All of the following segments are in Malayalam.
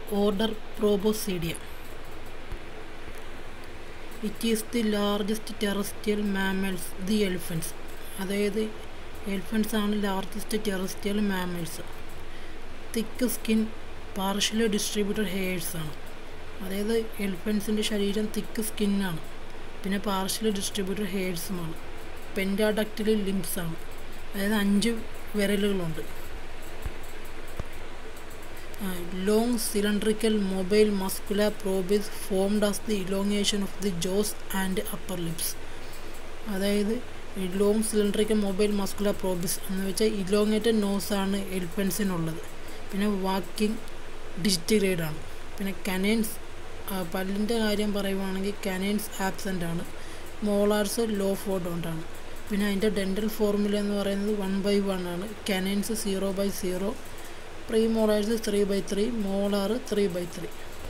order proboscidea it is the largest terrestrial mammals the elephants അതായത് എലിഫൻസ് ആണ് largest terrestrial mammals thick skin partially distributed hairs ആണ് അതായത് എലിഫൻസിൻ്റെ ശരീരം തിക്ക് സ്കിന്നാണ് പിന്നെ പാർഷ്യലി ഡിസ്ട്രിബ്യൂട്ടഡ് ഹെയർസുമാണ് പെൻറ്റാഡക്റ്റിലി ലിംസ് ആണ് അതായത് അഞ്ച് വിരലുകളുണ്ട് long cylindrical mobile muscular proboscis formed as the elongation of the jaws and upper lips അതായത് long cylindrical mobile muscular proboscis എന്ന് വെച്ചാൽ ഇലോങ്ങേറ്റഡ് നോസാണ് എലിഫൻസിനുള്ളത് പിന്നെ വാക്കിംഗ് ഡിജിറ്റഗ്രേഡ് ആണ് പിന്നെ കനൈൻസ് പല്ലിൻ്റെ കാര്യം പറയുവാണെങ്കിൽ കനൈൻസ് ആബ്സെൻ്റ് ആണ് മോളാർസ് ലോ ഫോർഡോണ്ടാണ് പിന്നെ അതിൻ്റെ ഡെൻറ്റൽ ഫോർമുല എന്ന് പറയുന്നത് വൺ ബൈ വൺ ആണ് canines zero by zero premolars three by three molar three by three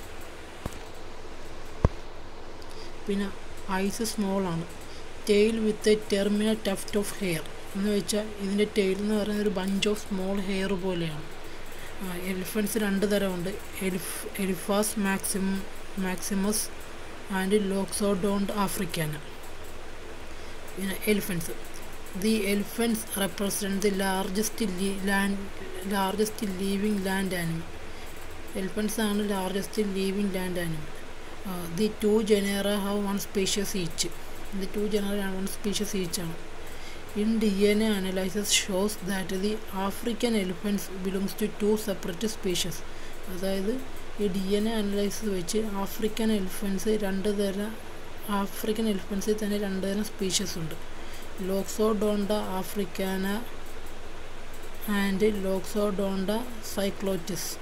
പിന്നെ ഐസ് സ്മോൾ ആണ് tail with a terminal tuft of hair എന്ന് വെച്ചാൽ ഇതിൻ്റെ ടെയിൽ എന്ന് പറയുന്നത് ഒരു ബഞ്ച് ഓഫ് സ്മോൾ ഹെയർ പോലെയാണ് എലിഫൻസ് രണ്ട് തരമുണ്ട് eleph Elephas maxim maximus and Loxodonta africana പിന്നെ elephants the elephants represent the largest land largest living land animal elephants ആണ് largest living land animal the two genera have one species each the two genera one species each ആണ് in D N A analyses shows that the African elephants belongs to two separate species അതായത് ഈ ഡി എൻ എ അനലൈസിസ് വെച്ച് ആഫ്രിക്കൻ എലിഫൻസ് രണ്ട് തരം ആഫ്രിക്കൻ എലിഫൻസിൽ തന്നെ രണ്ട് തരം സ്പീഷ്യസ് ഉണ്ട് Loxodonta africana and Loxodonta cyclotis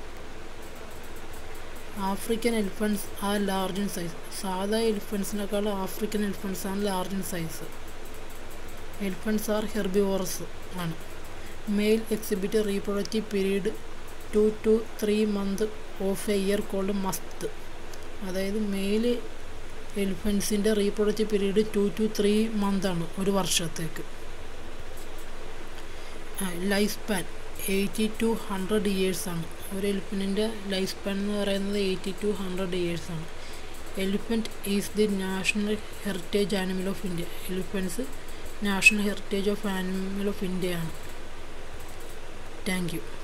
African elephants are large in size സാധാ എലിഫൻസിനേക്കാൾ ആഫ്രിക്കൻ എലിഫൻസ് ആണ് large in size elephants are herbivorous ആണ് male exhibit reproductive period two to three month of a year called musth അതായത് മെയിൽ എലിഫൻസിൻ്റെ reproductive period two to three മന്താണ് ഒരു വർഷത്തേക്ക് life span eighty to hundred ഇയേഴ്സാണ് ഒരു എലിഫൻറ്റിൻ്റെ ലൈഫ് സ്പാൻ എന്ന് പറയുന്നത് എയ്റ്റി ടു ഹൺഡ്രഡ് ഇയേഴ്സാണ് elephant is the national heritage animal of India elephants national heritage of animal of ഇന്ത്യയാണ് താങ്ക് യു